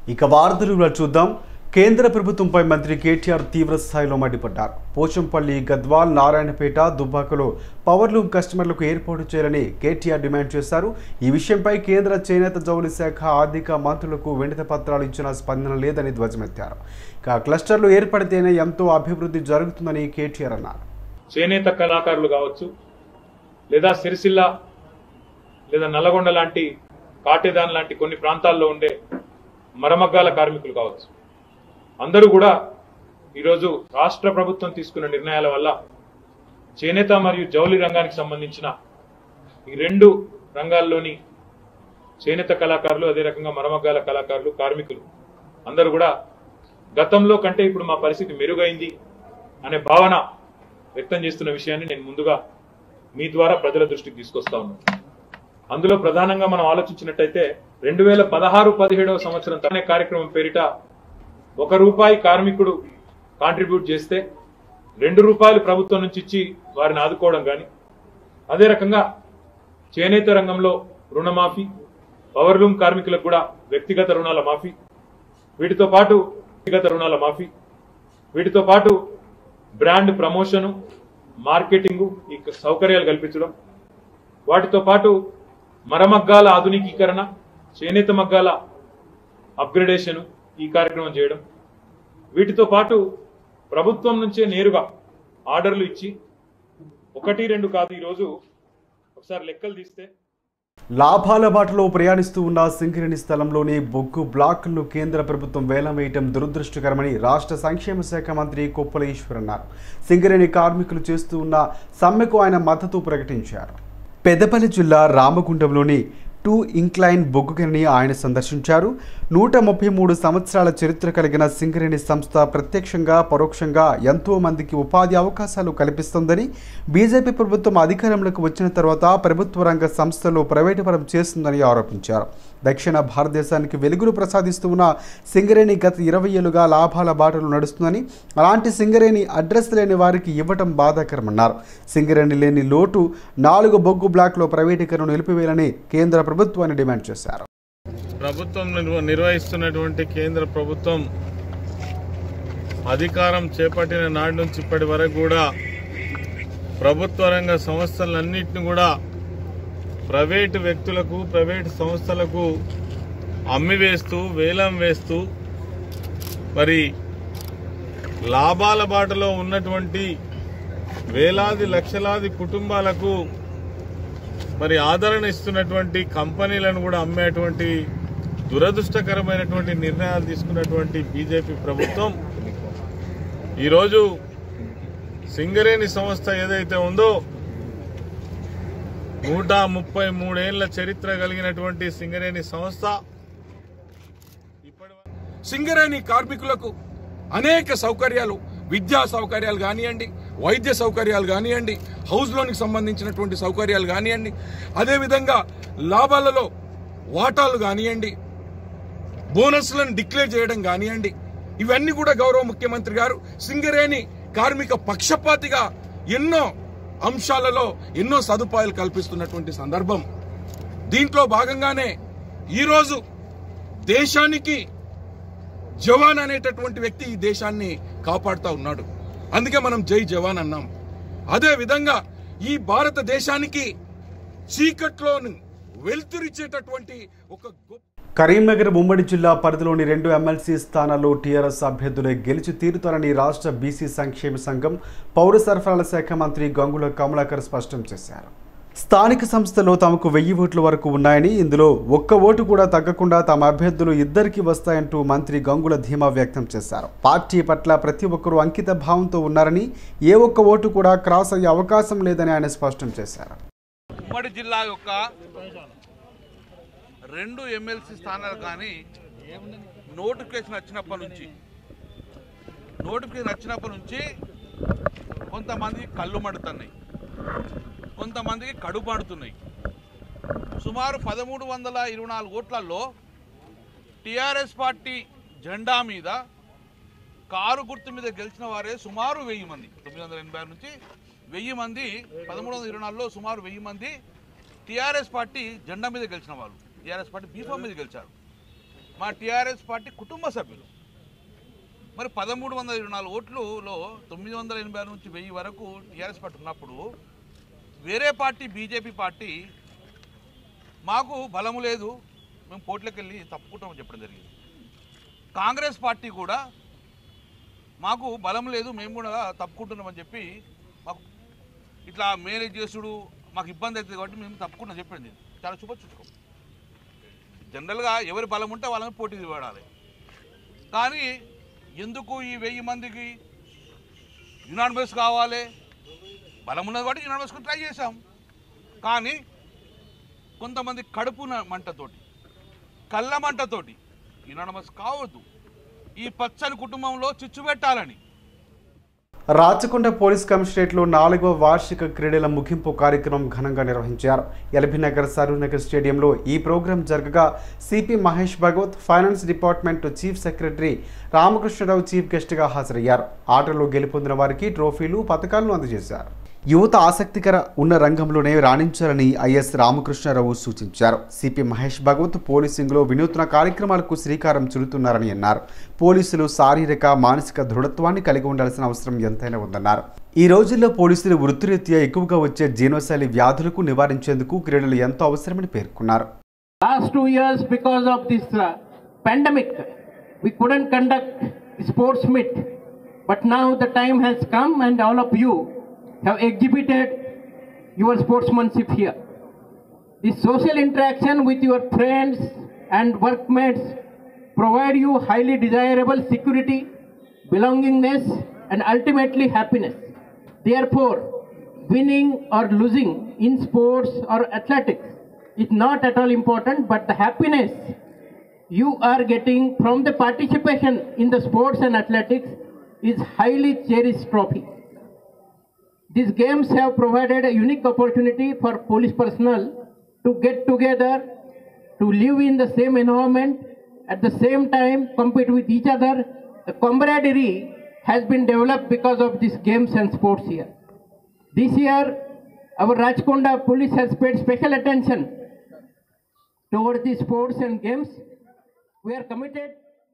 ఇక వార్తలు కూడా చూద్దాం కేంద్ర ప్రభుత్వంపై మంత్రి కేటీఆర్ తీవ్ర స్థాయిలో మండిపడ్డారు పోచంపల్లి గద్వాల్ నారాయణపేట దుబ్బాకలో పవర్ లూమ్ కస్టమర్లకు ఏర్పాటు చేయాలని కేటీఆర్ డిమాండ్ చేశారు ఈ విషయంపై కేంద్ర చేనేత జౌళి శాఖ ఆర్థిక మంత్రులకు వినతి పత్రాలు ఇచ్చిన స్పందన లేదని ధ్వజమెత్తారు ఇక క్లస్టర్లు ఏర్పడితేనే ఎంతో అభివృద్ధి జరుగుతుందని కేటీఆర్ అన్నారు చేనేత కళాకారులు కావచ్చు లేదా సిరిసిల్ల లేదా నల్లగొండ లాంటి కాటేదాన్ లాంటి కొన్ని ప్రాంతాల్లో ఉండే మరమగ్గాల కార్మికులు కావచ్చు అందరూ కూడా ఈరోజు రాష్ట్ర ప్రభుత్వం తీసుకున్న నిర్ణయాల వల్ల చేనేత మరియు జౌళి రంగానికి సంబంధించిన ఈ రెండు రంగాల్లోని చేనేత కళాకారులు అదే రకంగా మరమగ్గాల కళాకారులు కార్మికులు అందరూ కూడా గతంలో కంటే ఇప్పుడు మా పరిస్థితి మెరుగైంది అనే భావన వ్యక్తం చేస్తున్న విషయాన్ని నేను ముందుగా మీ ద్వారా ప్రజల దృష్టికి తీసుకొస్తా ఉన్నాను అందులో ప్రధానంగా మనం ఆలోచించినట్టయితే రెండు వేల పదహారు పదిహేడవ సంవత్సరం తనే కార్యక్రమం పేరిట ఒక రూపాయి కార్మికుడు కాంట్రిబ్యూట్ చేస్తే రెండు రూపాయలు ప్రభుత్వం నుంచి ఇచ్చి వారిని ఆదుకోవడం కానీ అదే రకంగా చేనేత రంగంలో రుణమాఫీ పవర్లూమ్ కార్మికులకు కూడా వ్యక్తిగత రుణాల మాఫీ వీటితో పాటు వ్యక్తిగత రుణాల మాఫీ వీటితో పాటు బ్రాండ్ ప్రమోషను మార్కెటింగు ఈ సౌకర్యాలు కల్పించడం వాటితో పాటు మరమగ్గాల ఆధునికీకరణ చేనేత మగ్గాల అప్గ్రేడేషన్ ఈ కార్యక్రమం చేయడం వీటితో పాటు ప్రభుత్వం నుంచే నేరుగా ఆర్డర్లు ఇచ్చి ఒకటి రెండు కాదు ఈరోజు ఒకసారి లెక్కలు తీస్తే లాభాల బాటలో ప్రయాణిస్తూ ఉన్న సింగరేణి స్థలంలోని బొగ్గు బ్లాకులను కేంద్ర ప్రభుత్వం వేలం వేయటం దురదృష్టకరమని రాష్ట్ర సంక్షేమ శాఖ మంత్రి కొప్పుల ఈశ్వర్ అన్నారు సింగరేణి కార్మికులు చేస్తూ ఉన్న సమ్మెకు ఆయన మద్దతు ప్రకటించారు పెద్దపల్లి జిల్లా రామగుండంలోని టూ ఇంక్లైన్ బొగ్గు గనిని ఆయన సందర్శించారు నూట ముప్పై మూడు సంవత్సరాల చరిత్ర కలిగిన సింగరేణి సంస్థ ప్రత్యక్షంగా పరోక్షంగా ఎంతో మందికి ఉపాధి అవకాశాలు కల్పిస్తుందని బీజేపీ ప్రభుత్వం అధికారంలోకి వచ్చిన తర్వాత ప్రభుత్వ రంగ సంస్థలు ప్రైవేటుపరం చేస్తుందని ఆరోపించారు దక్షిణ భారతదేశానికి వెలుగులు ప్రసాదిస్తూ ఉన్న సింగరేణి గత ఇరవై ఏళ్ళుగా లాభాల బాటలు నడుస్తుందని అలాంటి సింగరేణి అడ్రస్ లేని వారికి ఇవ్వటం బాధాకరమన్నారు సింగరేణి లేని లోటు నాలుగు బొగ్గు బ్లాక్లో ప్రైవేటీకరణ నిలిపివేయాలని కేంద్ర ప్రభుత్వాన్ని డిమాండ్ చేశారు ప్రభుత్వం నిర్వ- నిర్వహిస్తున్నటువంటి కేంద్ర ప్రభుత్వం అధికారం చేపట్టిన నాటి నుంచి ఇప్పటి వరకు కూడా ప్రభుత్వ రంగ సంస్థలన్నింటినీ కూడా ప్రైవేటు వ్యక్తులకు ప్రైవేటు సంస్థలకు అమ్మివేస్తూ వేలం వేస్తూ మరి లాభాల బాటలో ఉన్నటువంటి వేలాది లక్షలాది కుటుంబాలకు మరి ఆదరణ ఇస్తున్నటువంటి కంపెనీలను కూడా అమ్మేటువంటి దురదృష్టకరమైనటువంటి నిర్ణయాలు తీసుకున్నటువంటి బీజేపీ ప్రభుత్వం ఈరోజు సింగరేణి సంస్థ ఏదైతే ఉందో నూట ముప్పై మూడేళ్ల చరిత్ర కలిగినటువంటి సింగరేణి సంస్థ ఇప్పటి సింగరేణి కార్మికులకు అనేక సౌకర్యాలు విద్యా సౌకర్యాలు కానివ్వండి వైద్య సౌకర్యాలు కానివ్వండి హౌస్ లోన్కి సంబంధించినటువంటి సౌకర్యాలు కానివ్వండి అదేవిధంగా లాభాలలో వాటాలు కానివ్వండి బోనస్లను డిక్లేర్ చేయడం కానివ్వండి ఇవన్నీ కూడా గౌరవ ముఖ్యమంత్రి గారు సింగరేణి కార్మిక పక్షపాతిగా ఎన్నో అంశాలలో ఎన్నో సదుపాయాలు కల్పిస్తున్నటువంటి సందర్భం దీంట్లో భాగంగానే ఈరోజు దేశానికి జవాన్ అనేటటువంటి వ్యక్తి ఈ దేశాన్ని కాపాడుతా ఉన్నాడు అందుకే మనం జై జవాన్ అన్నాం అదే విధంగా ఈ భారతదేశానికి చీకట్లో వెలుతురిచ్చేటటువంటి ఒక గొప్ప కరీంనగర్ ఉమ్మడి జిల్లా పరిధిలోని రెండు ఎమ్మెల్సీ స్థానాల్లో టీఆర్ఎస్ అభ్యర్థులే గెలిచి తీరుతారని రాష్ట్ర బీసీ సంక్షేమ సంఘం పౌర సరఫరాల శాఖ మంత్రి గంగుల కమలాకర్ స్పష్టం చేశారు స్థానిక సంస్థలో తమకు వెయ్యి ఓట్ల వరకు ఉన్నాయని ఇందులో ఒక్క ఓటు కూడా తగ్గకుండా తమ అభ్యర్థులు ఇద్దరికి వస్తాయంటూ మంత్రి గంగుల ధీమా వ్యక్తం చేశారు పార్టీ పట్ల ప్రతి ఒక్కరూ అంకిత భావంతో ఉన్నారని ఏ ఒక్క ఓటు కూడా క్రాస్ అయ్యే అవకాశం లేదని ఆయన స్పష్టం చేశారు ఉమ్మడి జిల్లా యొక్క రెండు ఎమ్మెల్సీ స్థానాలు కానీ నోటిఫికేషన్ వచ్చినప్పటి నుంచి నోటిఫికేషన్ వచ్చినప్పటి నుంచి కొంతమందికి కళ్ళు మడుతున్నాయి కొంతమందికి కడుపు మడుతున్నాయి సుమారు పదమూడు వందల ఇరవై నాలుగు ఓట్లలో టీఆర్ఎస్ పార్టీ జెండా మీద కారు గుర్తు మీద గెలిచిన వారే సుమారు వెయ్యి మంది తొమ్మిది వందల ఎనభై ఆరు నుంచి వెయ్యి మంది పదమూడు వందల ఇరవై నాలుగులో సుమారు వెయ్యి మంది టీఆర్ఎస్ పార్టీ జెండా మీద గెలిచిన వాళ్ళు టీఆర్ఎస్ పార్టీ బీఫామ్ మీద గెలిచారు మా టీఆర్ఎస్ పార్టీ కుటుంబ సభ్యులు మరి పదమూడు వందల ఇరవై నాలుగు ఓట్లులో తొమ్మిది వందల ఎనభై ఆరు నుంచి వెయ్యి వరకు టీఆర్ఎస్ పార్టీ ఉన్నప్పుడు వేరే పార్టీ బీజేపీ పార్టీ మాకు బలము లేదు మేము పోట్లోకి వెళ్ళి తప్పుకుంటామని చెప్పడం జరిగింది కాంగ్రెస్ పార్టీ కూడా మాకు బలం లేదు మేము కూడా తప్పుకుంటున్నామని చెప్పి మాకు ఇట్లా మేనేజ్ చేసుడు మాకు ఇబ్బంది అవుతుంది కాబట్టి మేము తప్పుకుంటాం చెప్పింది చాలా చూపొచ్చు జనరల్గా ఎవరి బలం ఉంటే వాళ్ళని పోటీ పడాలి కానీ ఎందుకు ఈ వెయ్యి మందికి యునానిమస్ కావాలి బలం ఉన్నది కాబట్టి యునానిమస్కి ట్రై చేశాం కానీ కొంతమంది కడుపు న- మంటతోటి కళ్ళ మంటతోటి యునానిమస్ కావద్దు ఈ పచ్చని కుటుంబంలో చిచ్చు పెట్టాలని రాచకొండ పోలీస్ కమిషనరేట్లో నాలుగవ వార్షిక క్రీడల ముగింపు కార్యక్రమం ఘనంగా నిర్వహించారు ఎల్బీ నగర్ సరూనగర్ స్టేడియంలో ఈ ప్రోగ్రాం జరగగా CP Mahesh Bhagwat finance department chief secretary Ramakrishnarao chief గెస్ట్గా హాజరయ్యారు ఆటలో గెలుపొందిన వారికి ట్రోఫీలు పథకాలను అందజేశారు యువత ఆసక్తికర ఉన్న రంగంలోనే రాణించాలని ఐఎస్ రామకృష్ణారావు సూచించారు సిపి మహేష్ భగవత్ పోలీసింగ్లో వినూత్న కార్యక్రమాలకు శ్రీకారం చుడుతున్నారని అన్నారు పోలీసులు శారీరక మానసిక దృఢత్వాన్ని కలిగి ఉండాల్సిన అవసరం ఎంతైనా ఉందన్నారు ఈ రోజుల్లో పోలీసులు వృత్తిరీత్యా ఎక్కువగా వచ్చే జీర్ణశైలి వ్యాధులకు నివారించేందుకు క్రీడలు ఎంతో అవసరమని పేర్కొన్నారు last two years because of this uh, pandemic we couldn't conduct sports meet but now the time has come and all of you have exhibited your sportsmanship here the social interaction with your friends and workmates provide you highly desirable security belongingness and ultimately happiness therefore winning or losing in sports or athletics is not at all important, but the happiness you are getting from the participation in the sports and athletics is highly cherished trophy. These games have provided a unique opportunity for police personnel to get together, to live in the same environment, at the same time compete with each other. The camaraderie has been developed because of these games and sports here. This year, our Rajkonda police has paid special attention towards the sports and games. We are committed.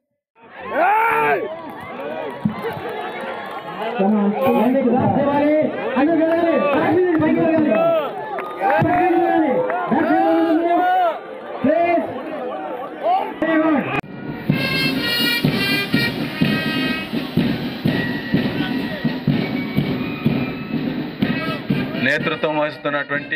నేతృత్వం వహిస్తున్నటువంటి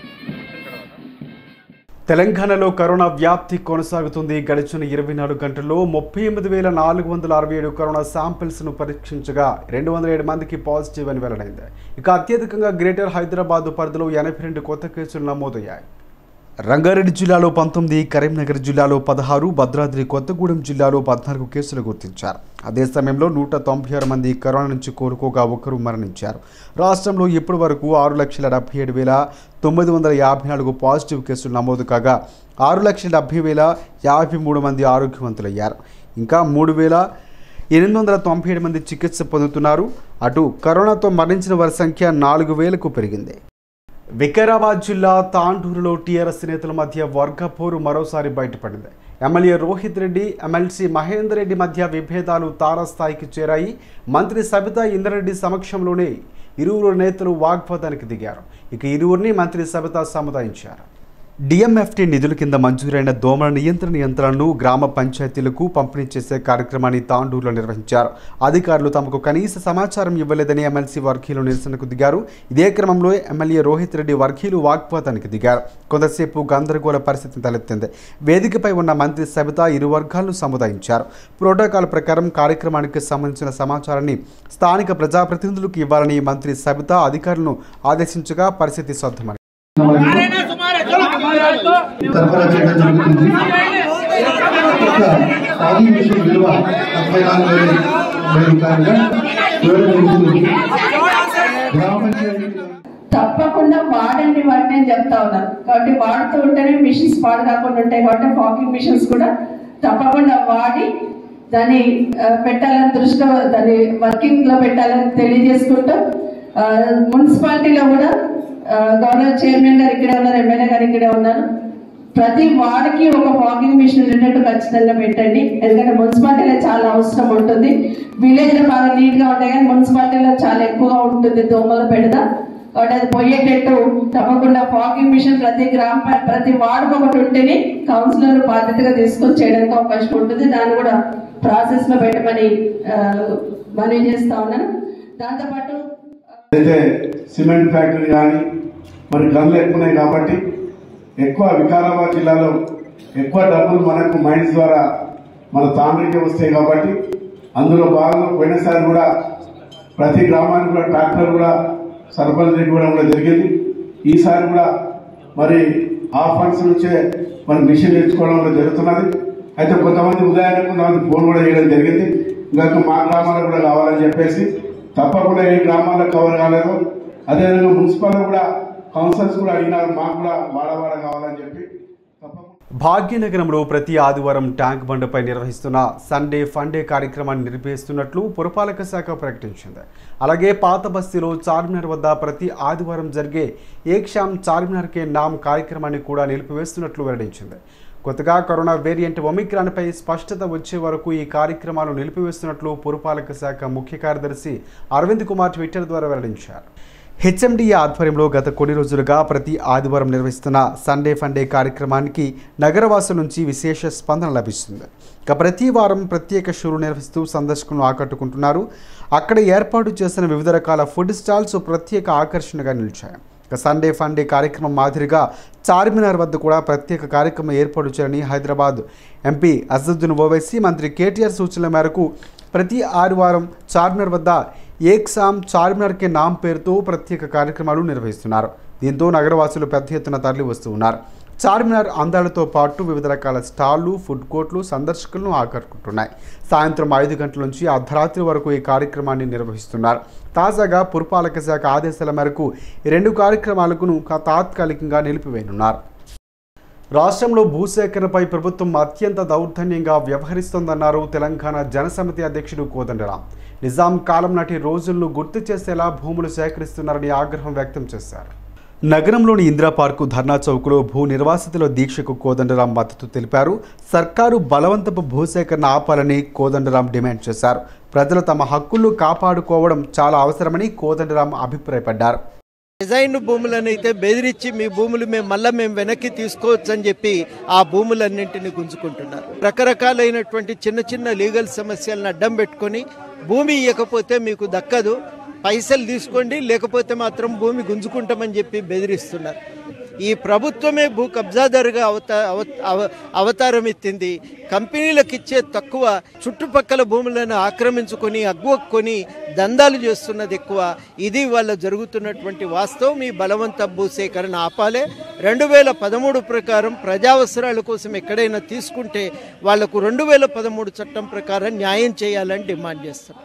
తెలంగాణలో corona వ్యాప్తి కొనసాగుతుంది గడిచిన ఇరవై నాలుగు గంటల్లో ముప్పై ఎనిమిది వేల నాలుగు వందల అరవై ఏడు కరోనా శాంపిల్స్ను పరీక్షించగా రెండు వందల ఏడు మందికి పాజిటివ్ అని వెల్లడైంది ఇక అత్యధికంగా గ్రేటర్ హైదరాబాద్ పరిధిలో ఎనభై రెండు కొత్త కేసులు నమోదయ్యాయి రంగారెడ్డి జిల్లాలో పంతొమ్మిది కరీంనగర్ జిల్లాలో పదహారు భద్రాద్రి కొత్తగూడెం జిల్లాలో పద్నాలుగు కేసులు గుర్తించారు అదే సమయంలో నూట తొంభై ఆరు మంది కరోనా నుంచి కోలుకోగా ఒకరు మరణించారు రాష్ట్రంలో ఇప్పటి వరకు ఆరు లక్షల డెబ్బై ఏడు వేల తొమ్మిది వందల యాభై నాలుగు పాజిటివ్ కేసులు నమోదు కాగా ఆరు లక్షల డెబ్బై వేల యాభై మూడు మంది ఆరోగ్యవంతులయ్యారు ఇంకా మూడు వేల ఎనిమిది వందల తొంభై ఏడు మంది చికిత్స పొందుతున్నారు అటు కరోనాతో మరణించిన వారి సంఖ్య నాలుగు వేలకు పెరిగింది వికారాబాద్ జిల్లా తాండూరులో టీఆర్ఎస్ నేతల మధ్య వర్గ పోరు మరోసారి బయటపడింది ఎమ్మెల్యే రోహిత్ రెడ్డి ఎమ్మెల్సీ మహేందర్ రెడ్డి మధ్య విభేదాలు తారాస్థాయికి చేరాయి మంత్రి సబితా ఇంద్రారెడ్డి సమక్షంలోనే ఇరువురు నేతలు వాగ్వాదానికి దిగారు ఇక ఇరువురిని మంత్రి సబితా సముదాయించారు డిఎంఎఫ్టీ నిధుల కింద మంజూరైన దోమల నియంత్రణ యంత్రాలను గ్రామ పంచాయతీలకు పంపిణీ చేసే కార్యక్రమాన్ని తాండూరులో నిర్వహించారు అధికారులు తమకు కనీస సమాచారం ఇవ్వలేదని ఎమ్మెల్సీ వర్గీయులు నిరసనకు దిగారు ఇదే క్రమంలో ఎమ్మెల్యే రోహిత్ రెడ్డి వర్గీయులు వాగ్వాదానికి దిగారు కొంతసేపు గందరగోళ పరిస్థితి తలెత్తింది వేదికపై ఉన్న మంత్రి సబిత ఇరు వర్గాలను సముదాయించారు ప్రోటోకాల్ ప్రకారం కార్యక్రమానికి సంబంధించిన సమాచారాన్ని స్థానిక ప్రజాప్రతినిధులకు ఇవ్వాలని మంత్రి సబిత అధికారులను ఆదేశించగా పరిస్థితి సొద్దమని సరఫరా చేయడం జరుగుతుంది ఒక సాగు మిషన్ విలువ ముప్పై నాలుగు వేల వేల రూపాయలుగా ఇవ్వడం జరుగుతుంది గ్రామ పంచాయతీలో తప్పకుండా వాడండి వాటిని అని చెప్తా ఉన్నాను కాబట్టి వాడుతూ ఉంటేనే మిషన్స్ పాడు కాకుండా ఉంటాయి కాబట్టి ఫాకింగ్ మిషన్స్ కూడా తప్పకుండా వాడి దాన్ని ఆ, పెట్టాలని దృష్టిలో దాన్ని వర్కింగ్ లో పెట్టాలని తెలియజేసుకుంటూ ఆ, మున్సిపాలిటీలో కూడా ఆ, గవర్నర్ చైర్మన్ గారు ఇక్కడే ఉన్నారు ఎమ్మెల్యే గారు ఇక్కడే ఉన్నారు ప్రతి వార్డుకి ఒక ఫాగింగ్ మిషన్ ఉండేటట్టు ఖచ్చితంగా పెట్టండి ఎందుకంటే మున్సిపాలిటీలో చాలా అవసరం ఉంటుంది విలేజ్ లో బాగా నీట్ గా ఉంటాయి కానీ మున్సిపాలిటీలో చాలా ఎక్కువగా ఉంటుంది దోమల పెడద కాబట్టి అది పోయేటట్టు తప్పకుండా ఫాగింగ్ మిషన్ ప్రతి గ్రామ ప- ప్రతి వార్డుకు ఒకటి ఉంటేనే కౌన్సిలర్ బాధ్యతగా తీసుకొని చేయడానికి అవకాశం ఉంటుంది దాన్ని కూడా ప్రాసెస్ లో పెట్టమని ఆ, మనవి చేస్తా ఉన్నాను దాంతోపాటు అయితే సిమెంట్ ఫ్యాక్టరీ కానీ మరి గన్లు ఎక్కువ ఉన్నాయి కాబట్టి ఎక్కువ వికారాబాద్ జిల్లాలో ఎక్కువ డబ్బులు మనకు మైన్స్ ద్వారా మన తాండ్రికి వస్తాయి కాబట్టి అందులో భాగంగా పోయినసారి కూడా ప్రతి గ్రామానికి కూడా ట్రాక్టర్ కూడా సరఫరా ఇవ్వడం కూడా జరిగింది ఈసారి కూడా మరి ఆ ఫండ్స్ నుంచే మరి మిషన్ తెచ్చుకోవడం కూడా జరుగుతున్నది అయితే కొంతమంది ఉదయాన్నే కొంతమంది ఫోన్ కూడా చేయడం జరిగింది ఇంకా మా గ్రామాలకు కూడా కావాలని చెప్పేసి తప్పకుండా ఏ గ్రామాల్లో కవర్ కాలేదు అదేవిధంగా మున్సిపల్ కూడా కౌన్సిల్స్ కూడా అడిగినారు మాకు కూడా వాడవాడ కావాలని చెప్పి భాగ్యనగరంలో ప్రతి ఆదివారం ట్యాంక్ బండ్పై నిర్వహిస్తున్న సండే ఫండే కార్యక్రమాన్ని నిర్వహిస్తున్నట్లు పురపాలక శాఖ ప్రకటించింది అలాగే పాత బస్తీలో చార్మినార్ వద్ద ప్రతి ఆదివారం జరిగే ఏక్షాం చార్మినార్ కే నామ్ కార్యక్రమాన్ని కూడా నిలిపివేస్తున్నట్లు వెల్లడించింది కొత్తగా కరోనా వేరియంట్ ఒమిక్రాన్పై స్పష్టత వచ్చే వరకు ఈ కార్యక్రమాలు నిలిపివేస్తున్నట్లు పురపాలక శాఖ ముఖ్య కార్యదర్శి అరవింద్ కుమార్ ట్విట్టర్ ద్వారా వెల్లడించారు హెచ్ఎండిఏ ఆధ్వర్యంలో గత కొన్ని రోజులుగా ప్రతి ఆదివారం నిర్వహిస్తున్న సండే ఫండే కార్యక్రమానికి నగరవాసుల నుంచి విశేష స్పందన లభిస్తుంది ఇక ప్రతి వారం ప్రత్యేక షోలు నిర్వహిస్తూ సందర్శకులను ఆకట్టుకుంటున్నారు అక్కడ ఏర్పాటు చేసిన వివిధ రకాల ఫుడ్ స్టాల్స్ ప్రత్యేక ఆకర్షణగా నిలిచాయి ఇక సండే ఫండే కార్యక్రమం మాదిరిగా చార్మినార్ వద్ద కూడా ప్రత్యేక కార్యక్రమం ఏర్పాటు చేయాలని హైదరాబాద్ ఎంపీ అసదుద్దీన్ ఓవైసీ మంత్రి కేటీఆర్ సూచనల మేరకు ప్రతి ఆదివారం చార్మినార్ వద్ద ఏక్సామ్ చార్మినార్ కే నామ్ పేరుతో ప్రత్యేక కార్యక్రమాలు నిర్వహిస్తున్నారు దీంతో నగరవాసులు పెద్ద ఎత్తున తరలి వస్తూ ఉన్నారు చార్మినార్ అందాలతో పాటు వివిధ రకాల స్టాళ్లు ఫుడ్ కోర్టులు సందర్శకులను ఆకట్టుకుంటున్నాయి సాయంత్రం ఐదు గంటల నుంచి అర్ధరాత్రి వరకు ఈ కార్యక్రమాన్ని నిర్వహిస్తున్నారు తాజాగా పురపాలక శాఖ ఆదేశాల మేరకు ఈ రెండు కార్యక్రమాలకు తాత్కాలికంగా నిలిపివేయనున్నారు రాష్ట్రంలో భూసేకరణపై ప్రభుత్వం అత్యంత దౌర్జన్యంగా వ్యవహరిస్తోందన్నారు తెలంగాణ జనసమితి అధ్యక్షుడు కోదండరాం నిజాం కాలం నాటి రోజులను గుర్తు చేసేలా భూములు సేకరిస్తున్నారని ఆగ్రహం వ్యక్తం చేశారు నగరంలోని ఇందిరా పార్కు ధర్నా చౌక్లో భూ నిర్వాసితుల దీక్షకు కోదండరాం మద్దతు తెలిపారు సర్కారు బలవంతపు భూసేకరణ ఆపాలని కోదండరాం డిమాండ్ చేశారు ప్రజలు తమ హక్కులు కాపాడుకోవడం చాలా అవసరమని కోదండరాం అభిప్రాయపడ్డారు డిజైన్ భూములను అయితే బెదిరించి మీ భూములు మేము మళ్ళీ మేము వెనక్కి తీసుకోవచ్చు అని చెప్పి ఆ భూములన్నింటినీ గుంజుకుంటున్నారు రకరకాలైనటువంటి చిన్న చిన్న లీగల్ సమస్యలను అడ్డం పెట్టుకొని భూమి ఇవ్వకపోతే మీకు దక్కదు పైసలు తీసుకోండి లేకపోతే మాత్రం భూమి గుంజుకుంటామని చెప్పి బెదిరిస్తున్నారు ఈ ప్రభుత్వమే భూ కబ్జాదారుగా అవత అవ- అవ- అవతారం ఎత్తింది కంపెనీలకు ఇచ్చే తక్కువ చుట్టుపక్కల భూములను ఆక్రమించుకొని అగ్గుకొని దందాలు చేస్తున్నది ఎక్కువ ఇది వాళ్ళ జరుగుతున్నటువంటి వాస్తవం ఈ బలవంత భూసేకరణ ఆపాలే రెండు వేల పదమూడు ప్రకారం ప్రజావసరాల కోసం ఎక్కడైనా తీసుకుంటే వాళ్లకు రెండు వేల పదమూడు చట్టం ప్రకారం న్యాయం చేయాలని డిమాండ్ చేస్తారు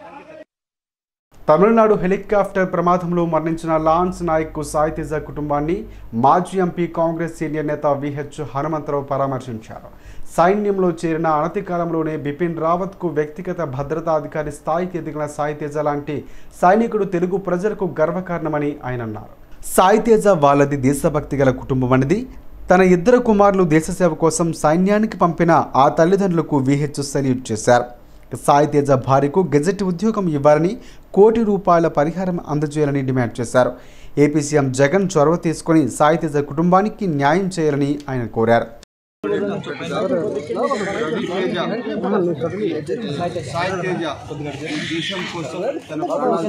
తమిళనాడు హెలికాప్టర్ ప్రమాదంలో మరణించిన లాన్స్ నాయక్ సాయితేజ కుటుంబాన్ని మాజీ ఎంపీ కాంగ్రెస్ సీనియర్ నేత విహెచ్ హనుమంతరావు పరామర్శించారు సైన్యంలో చేరిన అనతి కాలంలోనే బిపిన్ రావత్కు వ్యక్తిగత భద్రతా అధికారి స్థాయికి ఎదిగిన సాయితేజ లాంటి సైనికుడు తెలుగు ప్రజలకు గర్వకారణమని ఆయన అన్నారు సాయితేజ వాళ్ళది దేశభక్తి గల కుటుంబం అనేది తన ఇద్దరు కుమారులు దేశసేవ కోసం సైన్యానికి పంపిన ఆ తల్లిదండ్రులకు విహెచ్ సల్యూట్ చేశారు సాయితేజ భార్యకు గెజెట్ ఉద్యోగం ఇవ్వాలని కోటి రూపాయల పరిహారం అందజేయాలని డిమాండ్ చేశారు ఏపీ సీఎం జగన్ చొరవ తీసుకొని సాయితేజ కుటుంబానికి న్యాయం చేయాలని ఆయన కోరారు సాయి తేజ దేశం కోసం తన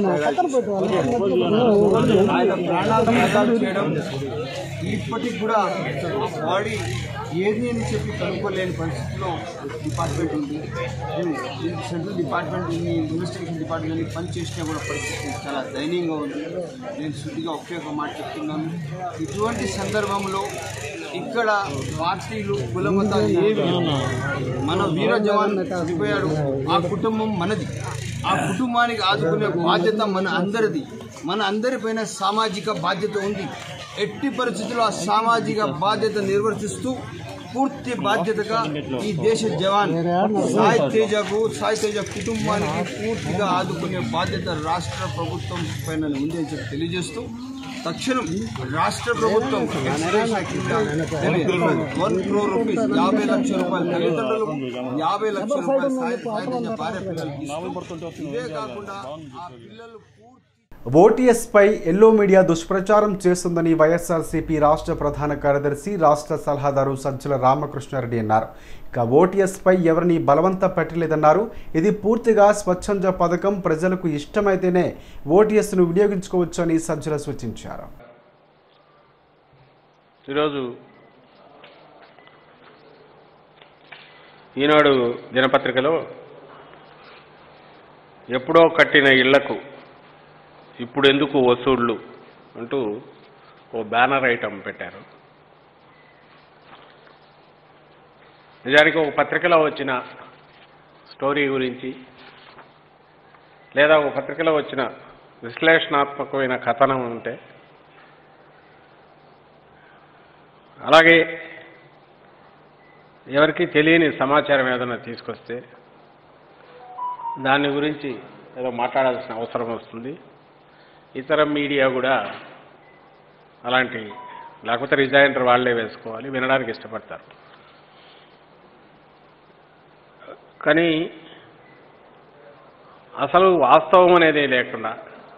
ఆయన ప్రాణాలు త్యాగాలు చేయడం ఇప్పటికి కూడా బాడీ ఏది అని చెప్పి కనుక్కోలేని పరిస్థితిలో డిపార్ట్మెంట్ ఉంది ఈ సెంట్రల్ డిపార్ట్మెంట్ ఈ ఇన్వెస్టిగేషన్ డిపార్ట్మెంట్ పని చేసినా కూడా పరిస్థితి చాలా దయనీయంగా ఉంది నేను శుద్ధిగా ఒకే ఒక మాట చెప్తున్నాను ఇటువంటి సందర్భంలో ఇక్కడ పార్టీలు కుల మతాలు ఏవి మన వీర జవాన్ చనిపోయాడు ఆ కుటుంబం మనది ఆ కుటుంబానికి ఆదుకునే బాధ్యత మన అందరిది మన అందరిపైన సామాజిక బాధ్యత ఉంది ఎట్టి పరిస్థితుల్లో ఆ సామాజిక బాధ్యత నిర్వర్తిస్తూ పూర్తి బాధ్యతగా ఈ దేశ జవాన్ సాయి తేజకు సాయి తేజ కుటుంబానికి పూర్తిగా ఆదుకునే బాధ్యత రాష్ట్ర ప్రభుత్వం పైన ఉంది అని చెప్పి తెలియజేస్తూ తక్షణం రాష్ట్ర ప్రభుత్వం ఎక్స్గ్రేషియా కింద వన్ క్రోర్ రూపీస్ యాభై లక్షల రూపాయలు తల్లిదండ్రులు యాభై లక్షల రూపాయలు సాయం సాయం భార్య పిల్లలకి ఇస్తూ, ఇదే కాకుండా ఆ పిల్లలు ఓటీఎస్పై ఎల్లో మీడియా దుష్ప్రచారం చేస్తుందని వైఎస్ఆర్సీపీ రాష్ట్ర ప్రధాన కార్యదర్శి రాష్ట్ర సలహాదారు సజ్జల రామకృష్ణారెడ్డి అన్నారు ఇక ఓటీఎస్పై ఎవరిని బలవంత పెట్టలేదన్నారు ఇది పూర్తిగా స్వచ్ఛంద పథకం ప్రజలకు ఇష్టమైతేనే ఓటీఎస్ను వినియోగించుకోవచ్చు అని సజ్జల సూచించారు ఈరోజు ఈనాడు దినపత్రికలో ఎప్పుడో కట్టిన ఇళ్లకు ఇప్పుడు ఎందుకు వసూళ్లు అంటూ ఓ బ్యానర్ ఐటమ్ పెట్టారు నిజానికి ఒక పత్రికలో వచ్చిన స్టోరీ గురించి లేదా ఒక పత్రికలో వచ్చిన విశ్లేషణాత్మకమైన కథనం ఉంటే అలాగే ఎవరికి తెలియని సమాచారం ఏదైనా తీసుకొస్తే దాని గురించి ఏదో మాట్లాడాల్సిన అవసరం వస్తుంది ఇతర మీడియా కూడా అలాంటి లేకపోతే రిజైనర్ వాళ్ళే వేసుకోవాలి వినడానికి ఇష్టపడతారు కానీ అసలు వాస్తవం అనేది లేకుండా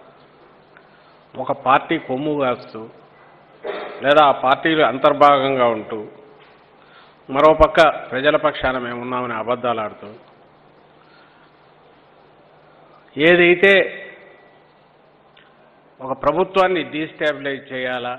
ఒక పార్టీ కొమ్ము కాస్తూ లేదా ఆ పార్టీలు అంతర్భాగంగా ఉంటూ మరోపక్క ప్రజల పక్షాన మేము ఉన్నామని అబద్ధాలు ఆడుతూ ఏదైతే ఒక ప్రభుత్వాన్ని డీస్టాబిలైజ్ చేయాలా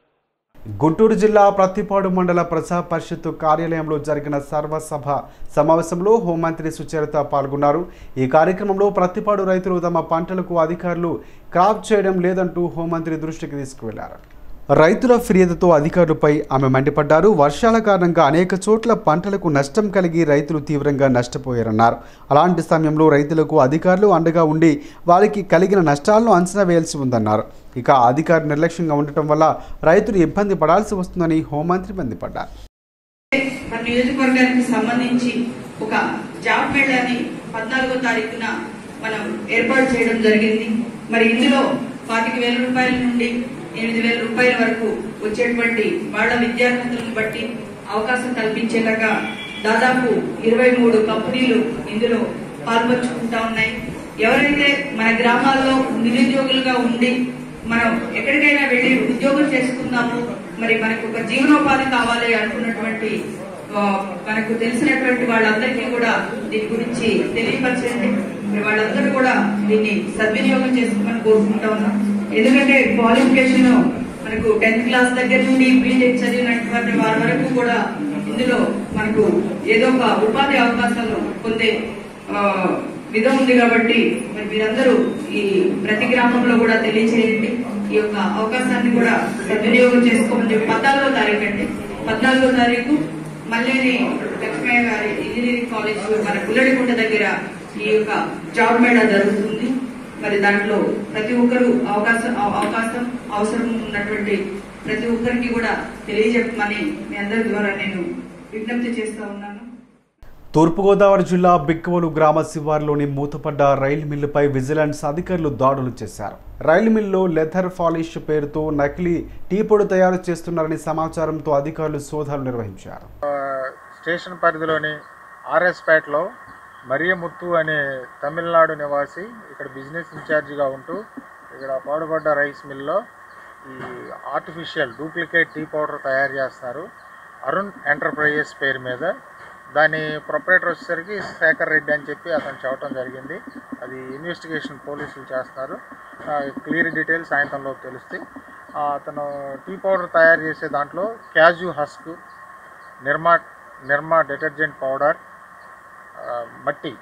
గుంటూరు జిల్లా ప్రతిపాడు మండల ప్రజా పరిషత్తు కార్యాలయంలో జరిగిన సర్వసభ సమావేశంలో హోంమంత్రి సుచరిత పాల్గొన్నారు ఈ కార్యక్రమంలో ప్రతిపాడు రైతులు తమ పంటలకు అధికారులు క్రాప్ చేయడం లేదంటూ హోంమంత్రి దృష్టికి తీసుకువెళ్లారు రైతుల ఫిర్యాదుతో అధికారులపై ఆమె మండిపడ్డారు వర్షాల కారణంగా అనేక చోట్ల పంటలకు నష్టం కలిగి రైతులు తీవ్రంగా నష్టపోయారన్నారు అలాంటి సమయంలో రైతులకు అధికారులు అండగా ఉండి వారికి కలిగిన నష్టాలను అంచనా వేయాల్సి ఉందన్నారు ఇక అధికారులు నిర్లక్ష్యంగా ఉండటం వల్ల రైతులు ఇబ్బంది పడాల్సి వస్తుందని హోంమంత్రి మండిపడ్డారు మన నియోజకవర్గానికి సంబంధించి ఒక జాబ్ మేళాని పద్నాలుగో తారీఖున మనం ఏర్పాటు చేయడం జరిగింది మరి ఇందులో పాతిక వేల రూపాయల నుండి ఎనిమిది వేల రూపాయల వరకు వచ్చేటువంటి వాళ్ళ విద్యార్థులను బట్టి అవకాశం కల్పించేలాగా దాదాపు ఇరవై మూడు కంపెనీలు ఇందులో పాల్పంచుకుంటా ఉన్నాయి ఎవరైతే మన గ్రామాల్లో నిరుద్యోగులుగా ఉండి మనం ఎక్కడికైనా వెళ్ళి ఉద్యోగం చేసుకుందాము మరి మనకు ఒక జీవనోపాధి కావాలి అనుకున్నటువంటి ఆ, మనకు తెలిసినటువంటి వాళ్ళందరికీ కూడా దీని గురించి తెలియపరచండి మరి వాళ్ళందరూ కూడా దీన్ని సద్వినియోగం చేసుకోమని కోరుకుంటా ఉన్నాం ఎందుకంటే క్వాలిఫికేషన్ మనకు టెన్త్ క్లాస్ దగ్గర నుండి బీటెక్ చదివినటువంటి వారి వరకు కూడా ఇందులో మనకు ఏదో ఒక ఉపాధి అవకాశాలు పొందే ఆ, విధం ఉంది కాబట్టి మరి మీరందరూ ఈ ప్రతి గ్రామంలో కూడా తెలియచేయండి ఈ యొక్క అవకాశాన్ని కూడా సద్వినియోగం చేసుకోమని చెప్పి పద్నాలుగో తారీఖు అండి పద్నాలుగో తారీఖు మల్లేని లక్ష్మయ్య గారి ఇంజనీరింగ్ కాలేజ్ మన పుల్లడికుంట దగ్గర ఈ యొక్క జాబ్ మేళా జరుగుతుంది మరి దాంట్లో ప్రతి ఒక్కరూ అవకాశం అవ- అవకాశం అవసరం ఉన్నటువంటి ప్రతి ఒక్కరికి కూడా తెలియజెప్పమని మీ అందరి ద్వారా నేను విజ్ఞప్తి చేస్తా ఉన్నాను తూర్పుగోదావరి జిల్లా బిక్కవోలు గ్రామ శివారులోని మూతపడ్డ రైలు మిల్లుపై విజిలెన్స్ అధికారులు దాడులు చేశారు రైలు మిల్లులో లెథర్ పాలిష్ పేరుతో నకిలీ టీ పొడి తయారు చేస్తున్నారని సమాచారంతో అధికారులు సోదాలు నిర్వహించారు స్టేషన్ పరిధిలోని ఆర్ఎస్పేటలో మరియముత్తు అనే తమిళనాడు నివాసి ఇక్కడ బిజినెస్ ఇన్ఛార్జిగా ఉంటూ ఇక్కడ పాడుపడ్డ రైస్ మిల్లో ఈ ఆర్టిఫిషియల్ డూప్లికేట్ టీ పౌడర్ తయారు చేస్తారు అరుణ్ ఎంటర్ప్రైజెస్ పేరు మీద దాని ప్రొపరేటర్ వచ్చేసరికి శేఖర్ రెడ్డి అని చెప్పి అతను చెప్పడం జరిగింది అది ఇన్వెస్టిగేషన్ పోలీసులు చేస్తున్నారు క్లియర్ డీటెయిల్స్ సాయంత్రంలో తెలుస్తాయి ఆ, అతను టీ పౌడర్ తయారు చేసే దాంట్లో cashew husk Nirma Nirma detergent powder ఆ, మట్టి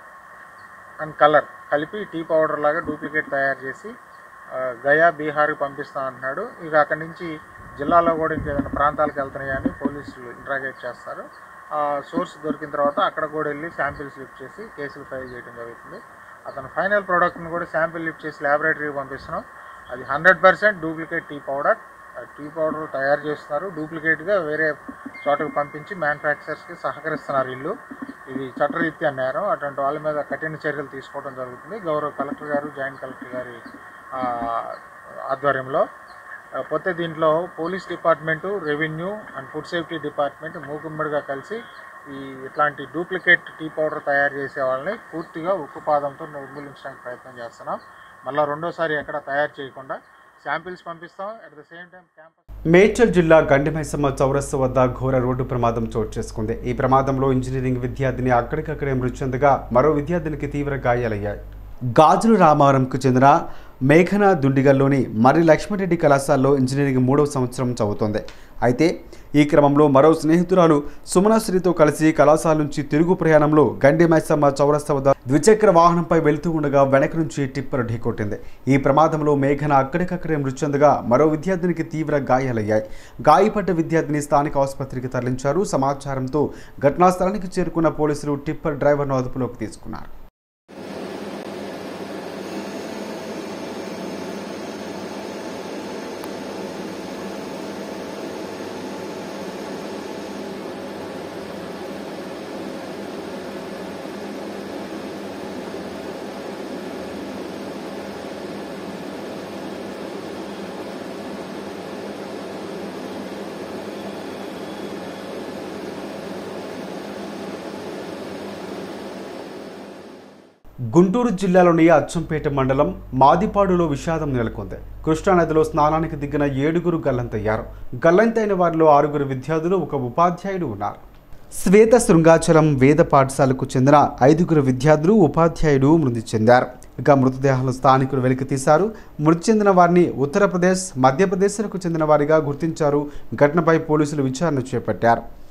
అండ్ కలర్ కలిపి టీ పౌడర్ లాగా డూప్లికేట్ తయారు చేసి ఆ, గయా బీహార్కి పంపిస్తా అంటున్నాడు ఇక అక్కడి నుంచి జిల్లాలో కూడా ఇంకేదైనా ప్రాంతాలకు వెళ్తున్నాయని పోలీసులు ఇంట్రాగేట్ చేస్తారు ఆ సోర్స్ దొరికిన తర్వాత అక్కడ కూడా వెళ్ళి శాంపిల్స్ లిఫ్ట్ చేసి కేసులు ఫైల్ చేయడం జరుగుతుంది అతను ఫైనల్ ప్రోడక్ట్ని కూడా శాంపిల్ లిఫ్ట్ చేసి ల్యాబొరేటరీకి పంపిస్తున్నాం అది hundred percent duplicate tea powder tea powder తయారు చేస్తున్నారు డూప్లికేట్గా వేరే చోటకు పంపించి మ్యానుఫ్యాక్చరర్స్కి సహకరిస్తున్నారు వీళ్ళు ఇది చట్టరీత్యా నేరం అటువంటి వాళ్ళ మీద కఠిన చర్యలు తీసుకోవడం జరుగుతుంది గౌరవ కలెక్టర్ గారు జాయింట్ కలెక్టర్ గారి ఆ, ఆధ్వర్యంలో ఆ, పోతే దీంట్లో police department revenue and food safety department మూకుమ్మడిగా కలిసి ఈ ఇట్లాంటి డూప్లికేట్ టీ పౌడర్ తయారు చేసే వాళ్ళని పూర్తిగా ఉక్కు పాదంతో నిర్మూలించడానికి ప్రయత్నం చేస్తున్నాం మళ్ళీ రెండోసారి ఎక్కడ తయారు చేయకుండా శాంపిల్స్ పంపిస్తాం at the same time campus Medchal జిల్లా గండిమైసమ్మ చౌరస్తా వద్ద ఘోర రోడ్డు ప్రమాదం చోటు చేసుకుంది ఈ ప్రమాదంలో ఇంజనీరింగ్ విద్యార్థిని అక్కడికక్కడే మృతి చెందగా మరో విద్యార్థినికి తీవ్ర గాయాలయ్యాయి గాజుల రామారంకు చెందిన మేఘన దుండిగల్లోని మర్రి లక్ష్మణరెడ్డి కళాశాలలో ఇంజనీరింగ్ మూడవ సంవత్సరం చదువుతోంది అయితే ఈ క్రమంలో మరో స్నేహితురాలు సుమనశ్రీతో కలిసి కళాశాల నుంచి తిరుగు ప్రయాణంలో గండి మైసమ్మ చౌరస్తా వద్ద ద్విచక్ర వాహనంపై వెళ్తూ ఉండగా వెనక నుంచి టిప్పర్ ఢీకొట్టింది ఈ ప్రమాదంలో మేఘన అక్కడికక్కడే మృతి చెందగా మరో విద్యార్థినికి తీవ్ర గాయాలయ్యాయి గాయపడ్డ విద్యార్థిని స్థానిక ఆసుపత్రికి తరలించారు సమాచారంతో ఘటనా స్థలానికి చేరుకున్న పోలీసులు టిప్పర్ డ్రైవర్ను అదుపులోకి తీసుకున్నారు గుంటూరు జిల్లాలోని అచ్చంపేట మండలం మాదిపాడులో విషాదం నెలకొంది కృష్ణానదిలో స్నానానికి దిగిన ఏడుగురు గల్లంతయ్యారు గల్లంతైన వారిలో ఆరుగురు విద్యార్థులు ఒక ఉపాధ్యాయుడు ఉన్నారు శ్వేత శృంగాచలం వేద పాఠశాలకు చెందిన ఐదుగురు విద్యార్థులు ఉపాధ్యాయుడు మృతి చెందారు ఇక మృతదేహాలు స్థానికులు వెలికి తీశారు మృతి చెందిన వారిని ఉత్తరప్రదేశ్ మధ్యప్రదేశ్లకు చెందిన వారిగా గుర్తించారు ఘటనపై పోలీసులు విచారణ చేపట్టారు